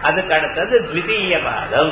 அதுக்கு அடுத்தது த்விதீய பாதம்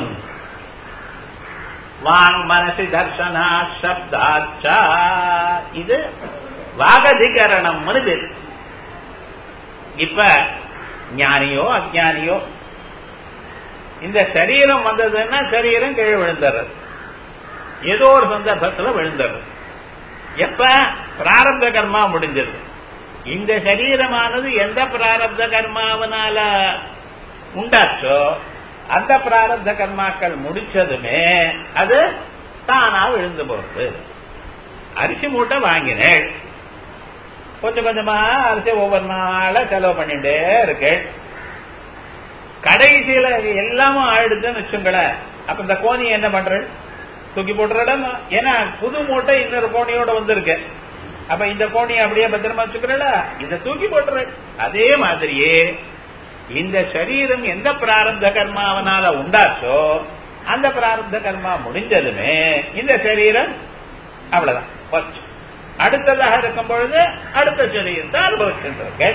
வாங் மனசி தர்சனா சப்தாச்சா இது வாகதிகரணம் பேர் இப்ப ஞானியோ அஜானியோ இந்த சரீரம் வந்ததுன்னா சரீரம் கீழே விழுந்துடுறது ஏதோ ஒரு சந்தர்ப்பத்தில் விழுந்துடுறது எப்ப பிராரப்த கர்மா முடிஞ்சது இந்த சரீரமானது எந்த பிராரப்த கர்மாவனால உண்டாச்சோ அந்த பிராரப்த கர்மாக்கள் முடிச்சதுமே அது தானா விழுந்து போறது அரிசி மூட்டை வாங்கினேன் கொஞ்சம் கொஞ்சமா அரிசி ஒவ்வொரு நாள செலவு பண்ணிட்டே இருக்கு கடைசியில எல்லாமும் ஆயிடுதுன்னு வச்சுங்களேன் அப்ப இந்த கோணி என்ன பண்ற தூக்கி போட்டுறடம் ஏன்னா புது மூட்டை இன்னொரு கோணியோட வந்திருக்கு அப்ப இந்த கோணியை அப்படியே பத்திரமா வச்சுக்கிறல இதை தூக்கி போட்டுற அதே மாதிரியே இந்த சரீரம் எந்த பிராரப்த கர்மாவனால உண்டாச்சோ அந்த பிராரப்த கர்மா முடிஞ்சதுமே இந்த சரீரம் அவ்வளவுதான் போச்சு அடுத்ததாக இருக்கும் பொழுது அடுத்த சரீரத்தை அனுபவிச்சுட்டு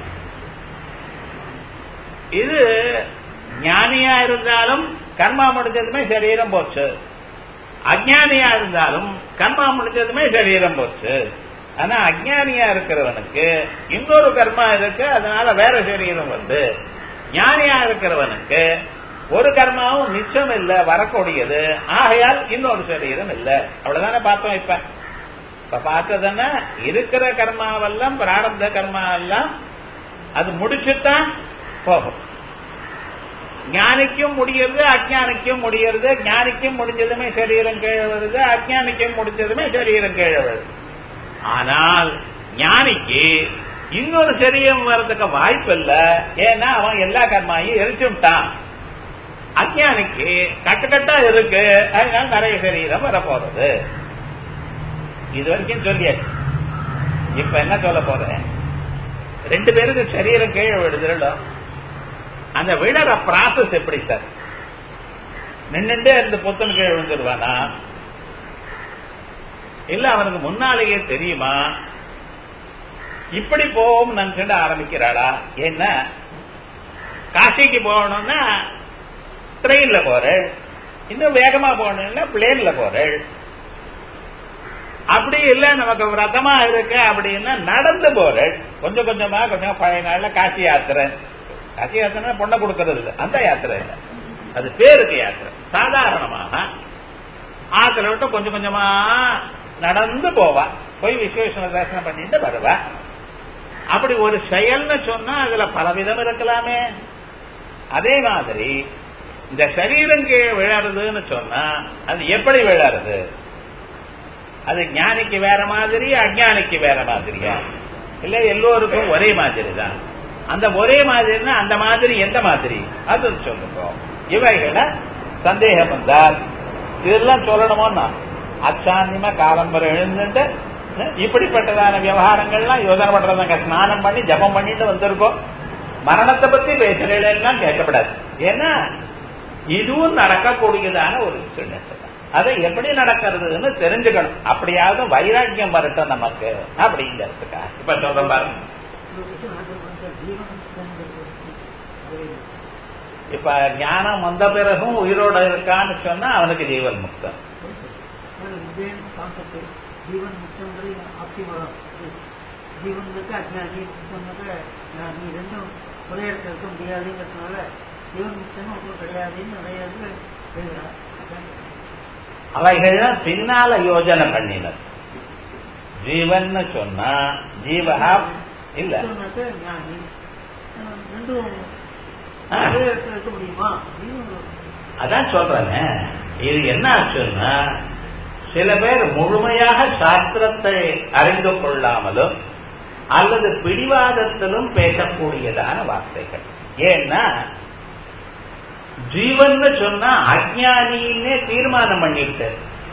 இது ஞானியா இருந்தாலும் கர்மா முடிஞ்சதுமே சரீரம் போச்சு அஜானியா இருந்தாலும் கர்மா முடிஞ்சதுமே சரீரம் போச்சு ஆனா அஜானியா இருக்கிறவனுக்கு இன்னொரு கர்மா இருக்கு அதனால வேற சரீரம் வந்து ஞானியா இருக்கிறவனுக்கு ஒரு கர்மாவும் நிச்சயம் இல்ல வரக்கூடியது ஆகையால் இன்னொரு சரீரம் இல்ல அவ்வளவுதானே பார்த்தோம் இப்ப இப்ப பார்த்ததுன்னா இருக்கிற கர்மாவெல்லாம் பிராரப்த கர்மா எல்லாம் அது முடிச்சுதான் போகும் ஞானிக்கும் முடியறது அஜானிக்கும் முடியறது ஞானிக்கும் முடிஞ்சதுமே சரீரம் கீழே வருது அஜானிக்கும் முடிஞ்சதுமே சரீரம் கீழே வருது ஆனால் ஞானிக்கு இன்னொரு சரீரம் வர்றதுக்கு வாய்ப்பு இல்ல ஏன்னா அவன் எல்லா கர்மாயும் எரிச்சுட்டான் அஜானிக்கு கட்டுக்கட்டா இருக்கு அதனால நிறைய சரீரம் வரப்போறது இது வரைக்கும் சொல்லியாச்சு இப்ப என்ன சொல்ல போறேன் ரெண்டு பேருக்கு சரீரம் கீழே விடுதுல அந்த விழற ப்ராசஸ் எப்படி சார் நின்றுட்டே இருந்து பொத்தன் கீழே விழுந்துருவானா இல்ல அவனுக்கு முன்னாலேயே தெரியுமா இப்படி போவோம் நினைச்சுட்டு ஆரம்பிக்கிறாளா என்ன காசிக்கு போகணும்னா ட்ரெயின்ல போறேள் இன்னும் வேகமா போகணும்னா பிளேன்ல போறேள் அப்படி இல்ல நமக்கு விரதமா இருக்கு அப்படின்னா நடந்து போறேள் கொஞ்சம் கொஞ்சமா கொஞ்சம் பழைய நாள்ல காசி யாத்திரை காசி யாத்திரை பொண்ணை கொடுக்கறது இல்லை அந்த யாத்திரை இல்லை அது பேருக்கு யாத்திரை சாதாரணமாக ஆத்துல விட்டு கொஞ்சம் கொஞ்சமா நடந்து போவா போய் விஸ்வேஸ்வர தரிசனம் பண்ணிட்டு வருவா அப்படி ஒரு செயல்னு சொன்னா அதுல பலவிதம் இருக்கலாமே அதே மாதிரி இந்த சரீரம் கீழே விழறதுன்னு சொன்னா அது எப்படி விழறது அது ஞானிக்கு வேற மாதிரி அஜானிக்கு வேற மாதிரியா இல்ல எல்லோருக்கும் ஒரே மாதிரி தான் அந்த ஒரே மாதிரினா அந்த மாதிரி எந்த மாதிரி அது சொல்லுங்க இவைகளை சந்தேகம் வந்தால் இதெல்லாம் சொல்லணுமோன்னா அச்சாந்தியமா காலம்பரம் எழுந்துட்டு இப்படிப்பட்டதான விவகாரங்கள்லாம் யோசனை பண்றதாங்க ஸ்நானம் பண்ணி ஜபம் பண்ணிட்டு வந்திருக்கோம் மரணத்தை பத்தி பேசுறதெல்லாம் கேட்கப்படாது ஏன்னா இதுவும் நடக்கக்கூடியதான ஒரு விஷயம் அதை எப்படி நடக்கிறதுன்னு தெரிஞ்சுக்கணும் அப்படியாவது வைராக்கியம் வரட்டும் நமக்கு அப்படிங்கிறதுக்கா இப்ப சொல்றேன் பாருங்க இப்ப ஞானம் வந்த பிறகும் உயிரோட இருக்கான்னு சொன்னா அவனுக்கு ஜீவன் முக்தம் ஜீவன் முக்தங்கிறது ஆப்டிமம் ஜீவன் இருக்கு அஜ்ஞானி முக்தம் ஞானி ரெண்டும் ஒரே இடத்துல இருக்க முடியாதுங்கிறதுனால ஜீவன் முக்தம் ஒன்றும் கிடையாதுன்னு நிறைய இடத்துல எழுதுறான் அவைகள்லாம் பின்னால யோஜனை பண்ணினர் ஜீவன் சொன்னா ஜீவகா இல்ல முக்தம்னாக்க ஞானி ரெண்டும் ஒரே இடத்துல இருக்க முடியுமா அதான் சொல்றேனே இது என்ன ஆச்சுன்னா சில பேர் முழுமையாக சாஸ்திரத்தை அறிந்து கொள்ளாமலும் அல்லது பிடிவாதத்திலும் பேசக்கூடியதான வார்த்தைகள் ஏன்னா ஜீவன் சொன்னா அஜானின்னே தீர்மானம் பண்ணிட்டு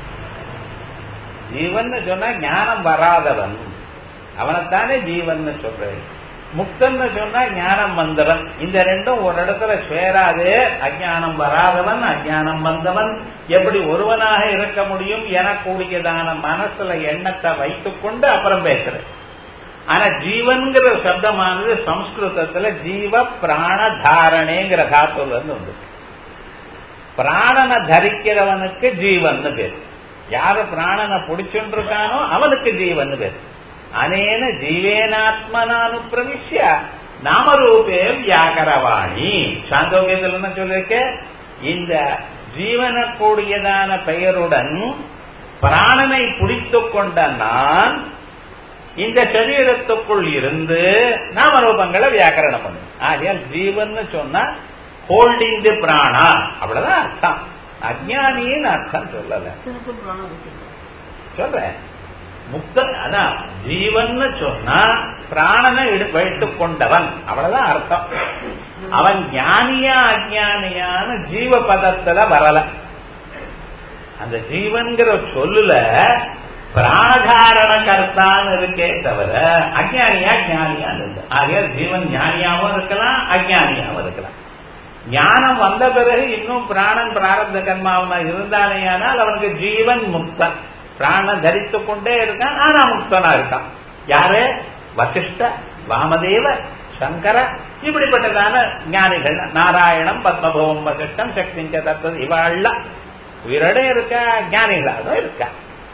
ஜீவன் சொன்னா ஞானம் வராதவன் அவனைத்தானே ஜீவன் சொல்றேன் முக்தன்னு சொன்னா ஞானம் வந்தவன் இந்த ரெண்டும் ஒரு இடத்துல சேராது அஜானம் வராதவன் அஜானம் வந்தவன் எப்படி ஒருவனாக இருக்க முடியும் எனக்கூடியதான மனசுல எண்ணத்தை வைத்துக் கொண்டு அப்புறம் பேசுறேன் ஆனா ஜீவன்கிற சப்தமானது சம்ஸ்கிருதத்துல ஜீவ பிராண தாரணேங்கிற தாத்துல இருந்து வந்து பிராணனை தரிக்கிறவனுக்கு ஜீவன் பேர் யாரு பிராணனை பிடிச்சுட்டு இருக்கானோ அவனுக்கு ஜீவன் பேர் அனேன ஜீவேனாத்மனானு பிரவிஷ்ய நாமரூபே வியாகரவாணி சாந்தோக்கியத்தில் என்ன சொல்லிருக்க இந்த ஜீவனக்கூடியதான பெயருடன் பிராணனை பிடித்துக் கொண்ட நான் இந்த சரீரத்துக்குள் இருந்து நாமரூபங்களை வியாக்கரணம் பண்ணும் ஆகையால் ஜீவன் சொன்னா ஹோல்டிங் தி பிராணா அவ்வளவுதான் அர்த்தம் அஜானின்னு அர்த்தம் சொல்லல முக்தனுக்கும் பிராணம் இருக்கு சொல்றேன் முக்தன் அதான் ஜீவன் சொன்னா பிராணனை வைத்துக் கொண்டவன் அவ்வளவுதான் அர்த்தம் அவன் ஞானியா அஜானியான ஜீவ பதத்துல வரல அந்த ஜீவன்கிற சொல்லுல பிராணதாரண கர்த்தான்னு இருக்கே தவிர அஜானியா ஞானியான்னு இல்லை ஆகையால் ஜீவன் ஞானியாவும் இருக்கலாம் அஜானியாவும் இருக்கலாம் ஞானம் வந்த பிறகு இன்னும் பிராணன் பிராரப்த கர்மாவனா இருந்தானேயானால் அவனுக்கு ஜீவன் முக்தன் பிராணன் தரித்துக் கொண்டே இருக்கான் ஆனா முக்தனா இருக்கான் யாரு வசிஷ்ட வாமதேவ சங்கர இப்படிப்பட்டதான ஞானிகள் நாராயணம் பத்மபவம் வசிஷ்டம் சக்திஞ்ச தத்துவம் இவாள்லாம் உயிரோட இருக்கா ஞானிகளாக இருக்கா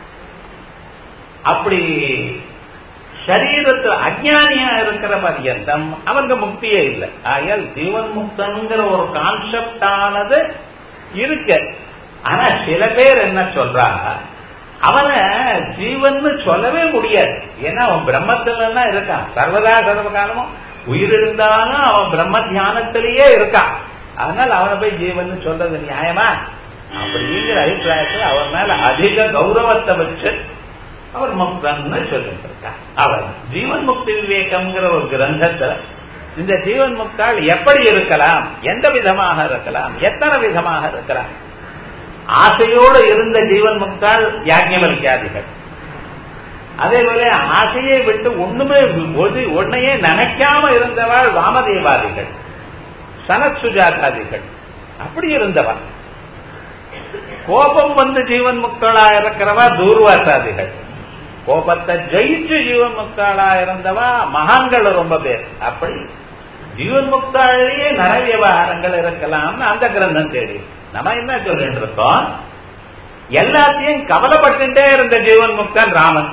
அப்படி சரீரத்து அஜானியா இருக்கிற பர்யந்தம் அவனுக்கு முக்தியே இல்லை ஆகையால் ஜீவன் முக்தன்கிற ஒரு கான்செப்ட் ஆனது இருக்கு ஆனா சில பேர் என்ன சொல்றா அவனை ஜீவன்னு சொல்லவே முடியாது ஏன்னா அவன் பிரம்மத்துல இருக்கான் சர்வதா சர்வகாலமும் உயிர் இருந்தாலும் அவன் பிரம்ம தியானத்திலேயே இருக்கான் அதனால அவனை போய் ஜீவன் சொல்றது நியாயமா அப்படிங்கிற அபிப்பிராயத்தில் அவன் மேல அதிக கௌரவத்தை வச்சு அவர் முக்தன்னு சொல்லிட்டு இருக்கார் அவர் ஜீவன் முக்தி விவேகம்ங்கிற ஒரு கிரந்தத்துல இந்த ஜீவன் முக்தால் எப்படி இருக்கலாம் எந்த விதமாக இருக்கலாம் எத்தனை விதமாக இருக்கலாம் ஆசையோடு இருந்த ஜீவன் முக்தால் யாஜ்யவல்கியாதிகள் அதே போல ஆசையை விட்டு ஒண்ணுமே ஒது ஒன்னையே நினைக்காம இருந்தவாள் வாமதேவாதிகள் சனத் சுஜாதாதிகள் அப்படி இருந்தவன் கோபம் வந்து ஜீவன் முக்தளா இருக்கிறவா தூர்வாசாதிகள் கோபத்தை ஜெயிச்சு ஜீவன் முக்தாளா இருந்தவா மகான்கள் ரொம்ப பேர் அப்படி ஜீவன் முக்தாலேயே நிறைய விவகாரங்கள் இருக்கலாம்னு அந்த கிரந்தம் தேடி நம்ம என்ன சொல்லிட்டு இருக்கோம் எல்லாத்தையும் கவலைப்பட்டுட்டே இருந்த ஜீவன் முக்தன் ராமன்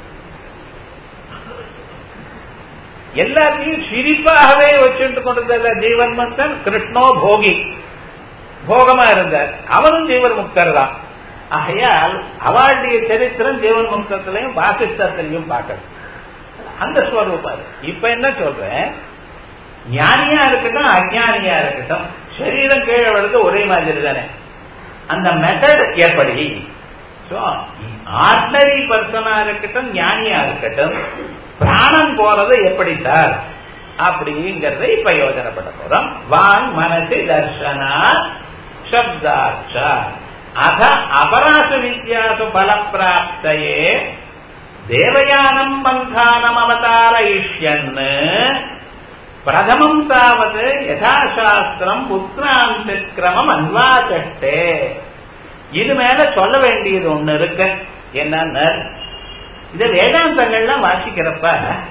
எல்லாத்தையும் சிரிப்பாகவே வச்சுட்டு கொண்டிருந்த ஜீவன் முக்தன் கிருஷ்ணோ போகி போகமா இருந்தார் அவனும் ஜீவன் முக்தர் தான் ஆகையால் அவளுடைய சரித்திரம் ஜீவன் முக்தத்திலையும் வாசிஷ்டத்திலையும் பார்க்கணும் அந்த ஸ்வரூபம் இப்ப என்ன சொல்றேன் ஞானியா இருக்கட்டும் அஜானியா இருக்கட்டும் சரீரம் கீழே விழுந்து ஒரே மாதிரி தானே அந்த மெத்தட் எப்படி ஆர்டினரி பர்சனா இருக்கட்டும் ஞானியா இருக்கட்டும் பிராணம் போறது எப்படி சார் அப்படிங்கறத இப்ப யோஜனைப்பட போறோம் வாங் மனசு தர்ஷனா சப்தாச்ச அத அபராசு வித்யாசு பலப்பிராப்தையே தேவயானம் பந்தானம் அவதாரயிஷ்யன் பிரதமம் தாவது யதாசாஸ்திரம் புத்திராந்திக்கிரமம் அன்வாச்சட்டே இது மேல சொல்ல வேண்டியது ஒண்ணு இருக்கு என்னன்னு இந்த வேதாந்தங்கள்லாம் வாசிக்கிறப்ப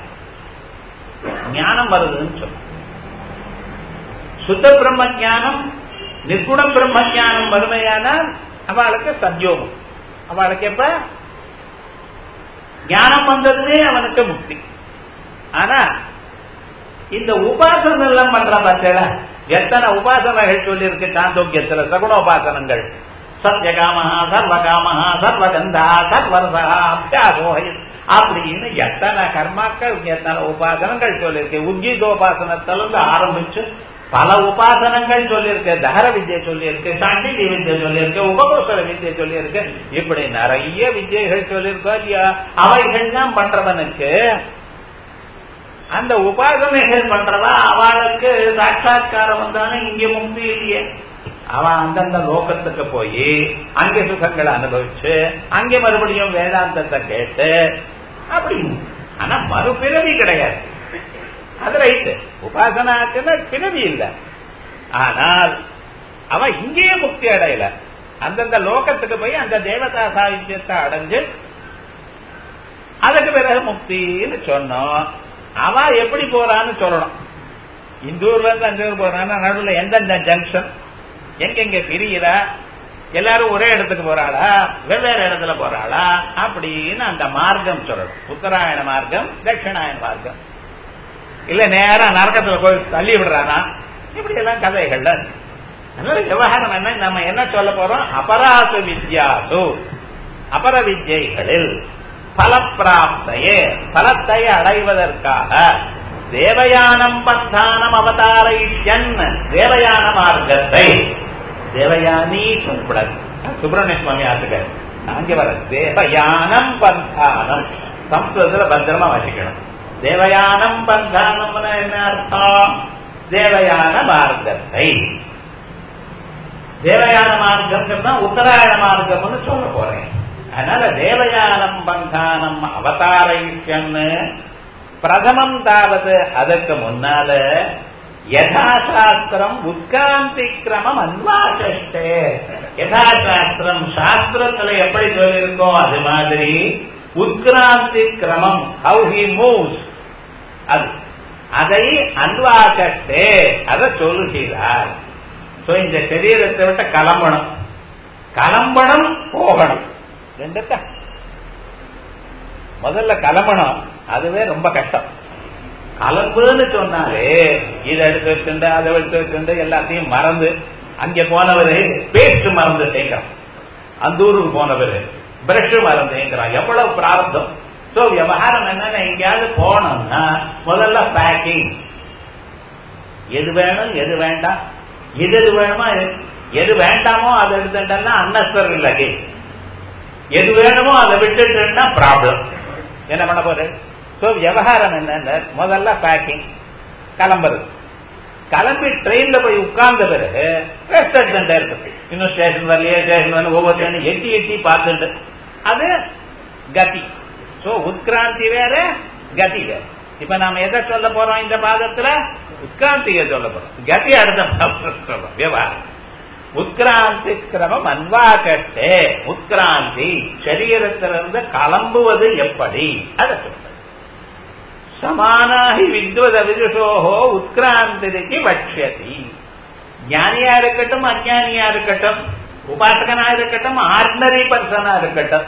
ஞானம் வருதுன்னு சொல்ல சுத்த பிரம்ம ஜானம் நிர்குண பிரம்ம ஜானம் வறுமையானால் அவளுக்கு சத்யோகம் அவளுக்கு எப்ப ஞானம் வந்ததுமே அவனுக்கு முக்தி ஆனா இந்த உபாசனை எல்லாம் பண்ற பார்த்தல எத்தனை உபாசனைகள் சொல்லியிருக்கு சாந்தோக்கியத்துல சகுண உபாசனங்கள் சத்யகாமஹா சர்வகாமஹா சர்வகந்தா சர்வரசா அபியாசோ அப்படின்னு எத்தனை கர்மாக்கள் எத்தனை உபாசனங்கள் சொல்லியிருக்கு உத்கீதோபாசனத்திலிருந்து ஆரம்பிச்சு பல உபாசனங்கள் சொல்லியிருக்கு தகர வித்யை சொல்லியிருக்கு சாண்டிகை வித்யை சொல்லியிருக்கு உபகோசர வித்யை சொல்லியிருக்கு இப்படி நிறைய வித்யைகள் சொல்லியிருக்கோ இல்லையா அவைகள்லாம் பண்றவனுக்கு அந்த உபாசனைகள் பண்றவா அவளுக்கு சாட்சா்காரம் வந்தானே இங்க முக்தி இல்லையே அவன் அந்தந்த லோகத்துக்கு போய் அங்கே சுகங்களை அனுபவிச்சு அங்கே மறுபடியும் வேதாந்தத்தை கேட்டு அப்படி ஆனா மறுபிறவி கிடையாது அது ரைட்டு உபாசனாக்குன்னு பிறவி இல்லை ஆனால் அவன் இங்கேயே முக்தி அடையல அந்தந்த லோகத்துக்கு போய் அந்த தேவதா சாகித்யத்தை அடைஞ்சு அதுக்கு பிறகு முக்தின்னு சொன்னோம் அவ எப்படி போறான்னு சொல்லணும் இந்த ஊர்ல இருந்து அந்த ஊர் போறான்னா நடுவில் எந்தெந்த ஜங்ஷன் எங்கெங்க பிரியிறா எல்லாரும் ஒரே இடத்துக்கு போறாளா வெவ்வேறு இடத்துல போறாளா அப்படின்னு அந்த மார்க்கம் சொல்லணும் உத்தராயண மார்க்கம் தட்சிணாயன மார்க்கம் இல்ல நேரா நரக்கத்துல போய் தள்ளி விடுறானா இப்படி எல்லாம் கதைகள்ல இருக்கு. அதனால விவகாரம் என்ன நம்ம என்ன சொல்ல போறோம் அபராசு வித்யாசு அபர வித்யைகளில் பலப்பிராப்தையே பலத்தை அடைவதற்காக தேவயானம் பந்தானம் அவதாரையன் தேவயான மார்க்கத்தை தேவயானி சொல்லக்கூடாது சுப்பிரமணிய சுவாமி ஆத்துக்கார் அங்கே வர தேவயானம் பந்தானம் சம்ஸ்கிருதத்துல பத்திரமா வச்சுக்கணும் தேவயானம் பந்தானம்னா என்ன அர்த்தம் தேவயான மார்க்கத்தை தேவயான மார்க்கம் தான் உத்தராயண மார்க்கம்னு சொல்ல போறேன் அதனால தேவயானம் பந்தானம் அவதாரயிஷ்யன்னு பிரதமம் தாவது அதற்கு முன்னால யதாசாஸ்திரம் உட்காந்தி கிரமம் அன்வாசே யதாசாஸ்திரம் சாஸ்திரங்களை எப்படி சொல்லியிருக்கோ அது மாதிரி உட்கிராந்தி கிரமம் ஹவு ஹி மூவ்ஸ் அது அதை அன்வாசே அதை சொல்லுகிறார் சோ இந்த சரீரத்தை விட்டு கிளம்பணும் கிளம்பணும் போகணும் ரெண்டுத்த முதல்ல கிளம்பணும் அதுவே ரொம்ப கஷ்டம் கலம்புன்னு சொன்னாலே இதை எடுத்து வச்சுண்டு அதை எடுத்து வச்சுண்டு எல்லாத்தையும் மறந்து அங்க போனவரு பேஸ்ட் மறந்து தேய்க்கிறான் அந்த ஊருக்கு போனவரு பிரஷ் மறந்து தேய்க்கிறான் எவ்வளவு பிரார்த்தம் சோ விவகாரம் என்னன்னா எங்கேயாவது போனோம்னா முதல்ல பேக்கிங் எது வேணும் எது வேண்டாம் எது எது வேணுமோ எது- எது வேண்டாமோ அதை எடுத்துட்டா அன்னஸ்வரி லகேஜ் எது வேணுமோ அதை விட்டுட்டுன்னா ப்ராப்ளம் என்ன பண்ண போறது சோ விவகாரம் என்ன முதல்ல பேக்கிங் கிளம்புறது கிளம்பி ட்ரெயின்ல போய் உட்கார்ந்த பிறகு ரெஸ்ட் எடுத்துட்டே இருக்கு இன்னும் ஸ்டேஷன் வரலையே ஸ்டேஷன் வரல ஒவ்வொருத்தரும் எட்டி எட்டி பார்த்துட்டு அது கதி சோ உட்கிராந்தி வேற கதி வேற இப்ப நாம எதை சொல்ல போறோம் இந்த பாதத்துல உட்கிராந்தியை சொல்ல போறோம் கதி அடுத்த பாதத்துல சொல்றோம் விவகாரம் உட்கிராந்தி கிரமம் அன்வாகட்டே உட்கிராந்தி சரீரத்திலிருந்து கிளம்புவது எப்படி அதை சொல்ற சமானாகி வித்வத விதுஷோஹோ உட்கிராந்திரிக்கு வட்சியதி ஞானியா இருக்கட்டும் அஜானியா இருக்கட்டும் உபாசகனா இருக்கட்டும் ஆர்டினரி பர்சனா இருக்கட்டும்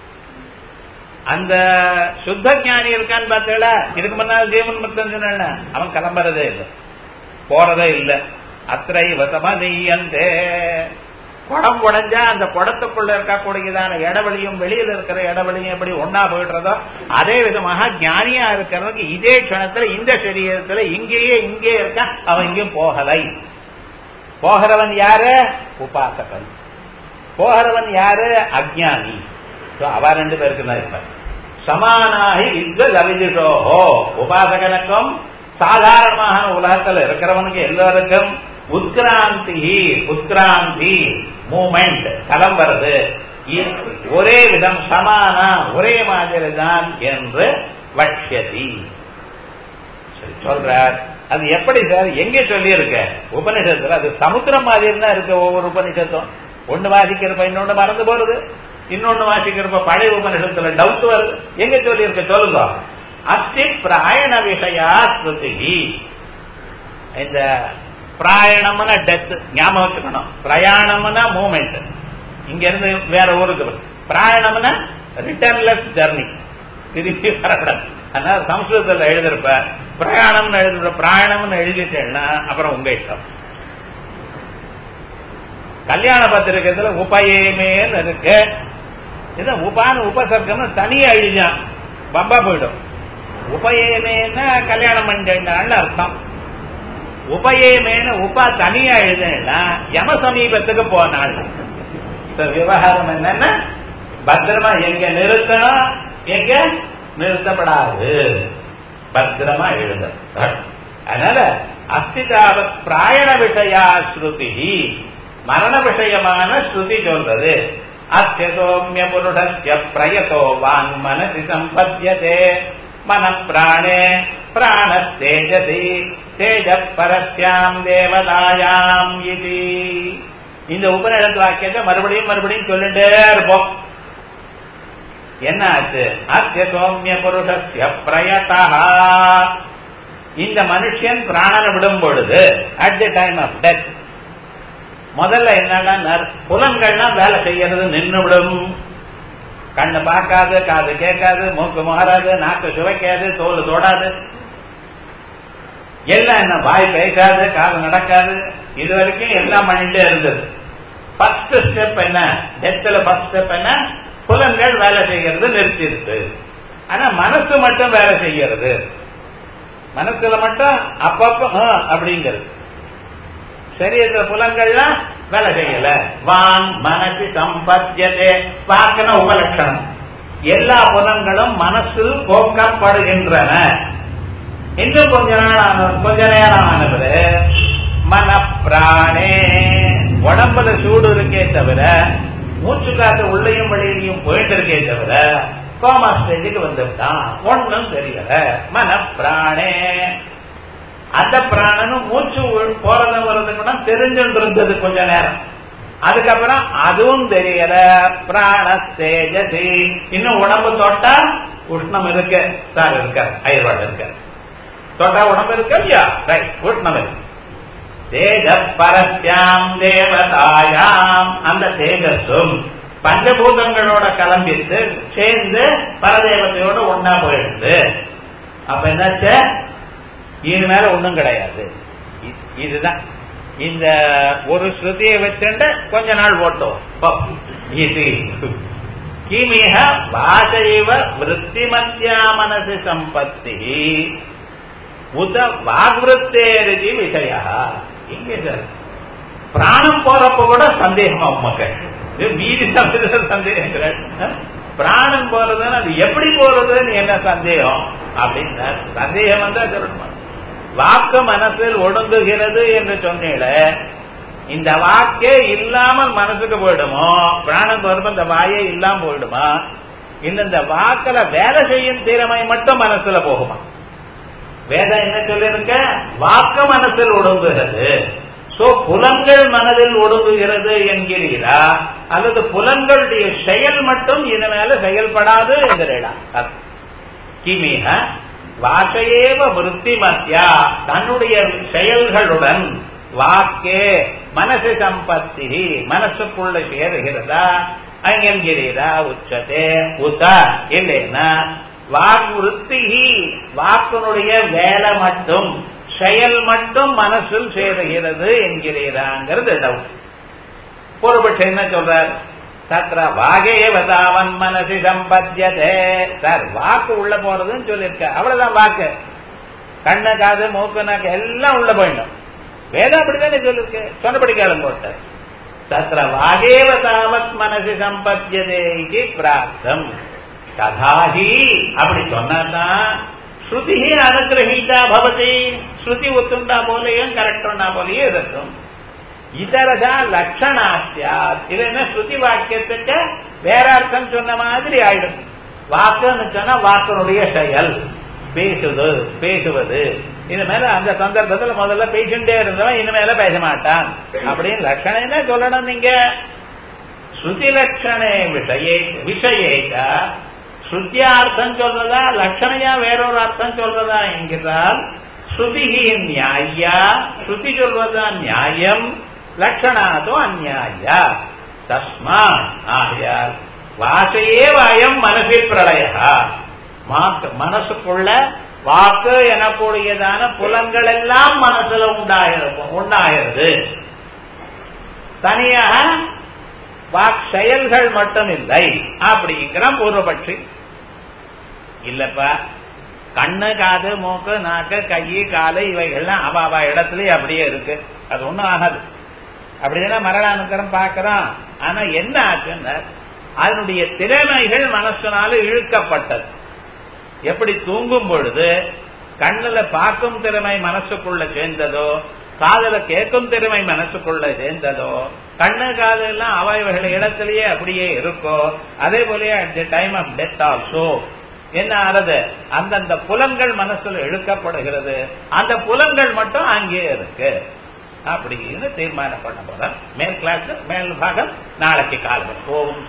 அந்த சுத்த ஞானி இருக்கான்னு பார்த்தீங்களா இதுக்கு முன்னால் ஜீவன் முக்தன் சொன்ன அவன் கிளம்புறதே இல்லை போறதே இல்லை அத்திரை வசமதீயந்தே குடம் உடைஞ்சா அந்த குடத்துக்குள்ள இருக்கக்கூடியதான இடவெளியும் வெளியில இருக்கிற இடவெளியும் எப்படி ஒன்னா போயிடுறதோ அதே விதமாக ஞானியா இருக்கிறவனுக்கு இதே க்ஷணத்துல இந்த சரீரத்துல இங்கேயே இங்கே இருக்க அவன் இங்கேயும் போகலை போகிறவன் யாரு உபாசகன் போகிறவன் யாரு அஜ்ஞானி So, அவ ரெண்டு பேருக்கு தான் இருப்பார் சமானாகி வித்வத் அவிதிஷோஹோ உபாசகனுக்கும் சாதாரணமாக உலகத்தில் இருக்கிறவனுக்கு எல்லோருக்கும் உத்கிராந்தி உத்கிராந்தி மூமெண்ட் கலம்புறது இ- ஒரே விதம் சமானா ஒரே மாதிரி தான் என்று வட்சியதி சரி, சொல்றார் அது எப்படி சார் எங்க சொல்லி இருக்க உபனிஷத்துல அது சமுத்திரம் மாதிரி தான் இருக்கு ஒவ்வொரு உபனிஷத்தும் ஒண்ணு வாசிக்கிறப்ப இன்னொன்னு மறந்து போறது இன்னொன்னு வாசிக்கிறப்ப பழைய உபனிஷத்துல டவுட் வருது எங்க சொல்லி இருக்க சொல்லுங்க அஸ்தி பிராயண விஷயா ஸ்ருதி இந்த பிராயணம்னா டெத் ஞாபகம் வச்சுக்கணும் பிரயாணம்னா மூமெண்ட் இங்க இருந்து வேற ஊருக்கு வரும். பிரயாணம்னா ரிட்டர்ன்லெஸ் ஜர்னி திருப்பி வரக்கூடாது அதனால சம்ஸ்கிருதத்தில் எழுதிருப்ப பிரயாணம்னு எழுதுற பிராயணம்னு எழுதிட்டேன்னா அப்புறம் உங்க இஷ்டம் கல்யாண பத்திரிகைத்துல உபயேமேன்னு இருக்கு இது உபான்னு உபசர்க்கம்னு தனியா எழுதியான் பம்பா போயிடும் உபயேமேன்னா கல்யாணம் பண்ணிட்டேன்னு அர்த்தம் உபயேமேன்னு உபா தனியா எழுதுனா யம சமீபத்துக்கு போனாள் இப்ப விவகாரம் என்னன்னா பத்திரமா எங்க நிறுத்தணும் எங்க நிறுத்தப்படாது பத்திரமா எழுத அதனால அஸ்திதாவத் பிராயண விஷயா ஸ்ருதி மரண விஷயமான ஸ்ருதி சொல்றது அஸ்ய சோமிய புருஷஸ்ய பிரயதோ வாங் மனசி சம்பத்தியதே மன பிராணே பிராண தேஜசி தேஜ பரஸ்யாம் தேவதாயாம் இது இந்த உபநிடத்து வாக்கியத்தை மறுபடியும் மறுபடியும் சொல்லிட்டே இருப்போம் என்ன ஆச்சு அத்திய சௌமிய புருஷஸ்ய பிரயதா இந்த மனுஷன் பிராணனை விடும் பொழுது at the time of death முதல்ல என்னன்னா புலன்கள்லாம் வேலை செய்யறது நின்று விடும் கண்ணு பார்க்காது காது கேட்காது மூக்கு மாறாது நாக்கு சுவைக்காது தோல் தொடாது எல்லாம் என்ன வாய் பேசாது காது நடக்காது இது வரைக்கும் எல்லாம் பண்ணிட்டே இருந்தது ஃபர்ஸ்ட் ஸ்டெப் என்ன டெத்தில் ஃபர்ஸ்ட் ஸ்டெப் என்ன புலன்கள் வேலை செய்யறது நிறுத்திருக்கு ஆனா மனசு மட்டும் வேலை செய்யறது மனசுல மட்டும் அப்பப்போ அப்படிங்கிறது சரீரத்துல புலன்கள்லாம் வேலை செய்யல வான் மனசு சம்பத்தியதே வாக்கன உபலட்சணம் எல்லா புலன்களும் மனசில் போக்கப்படுகின்றன இன்னும் கொஞ்ச நாள் ஆன கொஞ்ச நேரம் ஆனவர் மனப்பிராணே உடம்புல சூடு இருக்கே தவிர மூச்சு காத்து உள்ளையும் வெளியிலையும் போயிட்டு இருக்கே தவிர கோமா ஸ்டேஜுக்கு வந்துவிட்டான் ஒன்னும் தெரியல மனப்பிராணே அந்த பிராணனும் மூச்சு போறது வர்றது கூட தெரிஞ்சுட்டு இருந்தது கொஞ்ச நேரம் அதுக்கப்புறம் அதுவும் தெரியல பிராண தேஜசி இன்னும் உடம்பு தொட்டா உஷ்ணம் இருக்கு சார் இருக்கார் ஐயர்வாடு இருக்கார் தொட்டா உடம்பு இருக்கு இல்லையா ரைட் உஷ்ணம் இருக்கு தேஜ பரஸ்யாம் தேவதாயாம் அந்த தேஜஸும் பஞ்சபூதங்களோட கலம்பிட்டு சேர்ந்து பரதேவத்தையோட ஒன்னா போயிடுது அப்ப என்னாச்சு இது மேல ஒண்ணும் கிடையாது இதுதான் இந்த ஒரு ஸ்ருதியை வச்சுட்டு கொஞ்ச நாள் ஓட்டும் இது கிமிக வாசைவ விற்த்திமத்தியா மனசு சம்பத்தி உத வாக்வத்தேருதி விஷயா இங்க சார் பிராணம் போறப்ப கூட சந்தேகமா உமக்கு மீதி சமயத்துல சந்தேகங்கள் பிராணம் போறதுன்னு அது எப்படி போறதுன்னு என்ன சந்தேகம் அப்படின்னு சந்தேகம் வந்தா சொல்லணும் வாக்கு மனசில் ஒடுங்குகிறது என்று சொன்னீட இந்த வாக்கே இல்லாமல் மனசுக்கு போயிடுமோ பிராணம் போறப்ப இந்த வாயே இல்லாம போயிடுமா இல்ல இந்த வாக்கில வேலை செய்யும் திறமை மட்டும் மனசுல போகுமா வேதம் என்ன சொல்லிருக்க வாக்கு மனசில் ஒடுங்குகிறது சோ புலன்கள் மனதில் ஒடுங்குகிறது என்கிறீரா அல்லது புலன்களுடைய செயல் மட்டும் இனிமேல செயல்படாது என்கிறீடா கிமிக வாக்கையேவ விருத்தி மத்தியா தன்னுடைய செயல்களுடன் வாக்கே மனசு சம்பத்தி மனசுக்குள்ள சேருகிறதா அங்கென்கிறீரா உச்சதே உத இல்லைன்னா வாக் விருத்தி வாக்கினுடைய வேலை மட்டும் செயல் மட்டும் மனசில் சேருகிறது என்கிறீராங்கிறது டவுட் பூர்வபட்சம் என்ன சொல்றார் சத்ர வாகே வதாவன் மனசி சம்பத்தியதே சார் வாக்கு உள்ள போறதுன்னு சொல்லியிருக்க அவ்வளவுதான் வாக்கு கண்ணு காது மூக்கு நாக்கு எல்லாம் உள்ள போயிடும் வேதம் அப்படித்தானே சொல்லிருக்கு சொன்னபடி கேளும் போட்ட சத்ர வாகேவ தாவத் மனசி சம்பத்தியதே இது பிராப்தம் ததாஹி அப்படி சொன்னாதான் ஸ்ருதி அனுகிரகீதா பவதி ஸ்ருதி ஒத்துண்டா போலையும் கரெக்டா போலையும் இருக்கும் இதரதா லட்சணாசியா இல்லைன்னா ஸ்ருதி வாக்கியத்துக்கு வேற அர்த்தம் சொன்ன மாதிரி ஆயிடும் வாக்குன்னு சொன்னா வாக்கனுடைய செயல் பேசுது பேசுவது இது மேல அந்த சந்தர்ப்பத்தில் முதல்ல பேசிட்டே இருந்தவன் இனிமேல பேச மாட்டான் அப்படின்னு லட்சணம் என்ன சொல்லணும் நீங்க ஸ்ருதி லட்சணே விஷய விஷயேட்டா ஸ்ருத்தியா அர்த்தம் சொல்றதா லட்சணையா வேறொரு அர்த்தம் சொல்றதா என்கிறால் ஸ்ருதி நியாயா ஸ்ருதி சொல்வதா நியாயம் லட்சணாதோ அந்நியாய தஸ்மா ஆகையால் வாசையே வாயம் மனசி பிரளய மனசுக்குள்ள வாக்கு எனக்கூடியதான புலன்கள் எல்லாம் மனசுல உண்டாயிருக்கும் உண்டாகிறது தனியாக வாக் செயல்கள் மட்டும் இல்லை அப்படிங்கிற பூர்வபட்சி இல்லப்பா கண்ணு காது மூக்கு நாக்கு கை காலு இவைகள்லாம் அவ அவ இடத்துலயே அப்படியே இருக்கு அது ஒண்ணும் ஆகாது அப்படின்னா மரணானுக்கரம் பார்க்கிறோம் ஆனா என்ன ஆச்சுன்னா அதனுடைய திறமைகள் மனசனால இழுக்கப்பட்டது எப்படி தூங்கும் பொழுது கண்ணுல பார்க்கும் திறமை மனசுக்குள்ள சேர்ந்ததோ காதல கேட்கும் திறமை மனசுக்குள்ள சேர்ந்ததோ கண்ணு காது எல்லாம் அவயவர்கள் இடத்திலேயே அப்படியே இருக்கோ அதே போல at the time of death also என்ன ஆறது அந்தந்த புலன்கள் மனசுல இழுக்கப்படுகிறது அந்த புலன்கள் மட்டும் அங்கேயே இருக்கு அப்படின்னு தீர்மானம் பண்ண போறேன் மேல் கிளாஸ் மேல் பாகம் நாளைக்கு காலம் ஓம்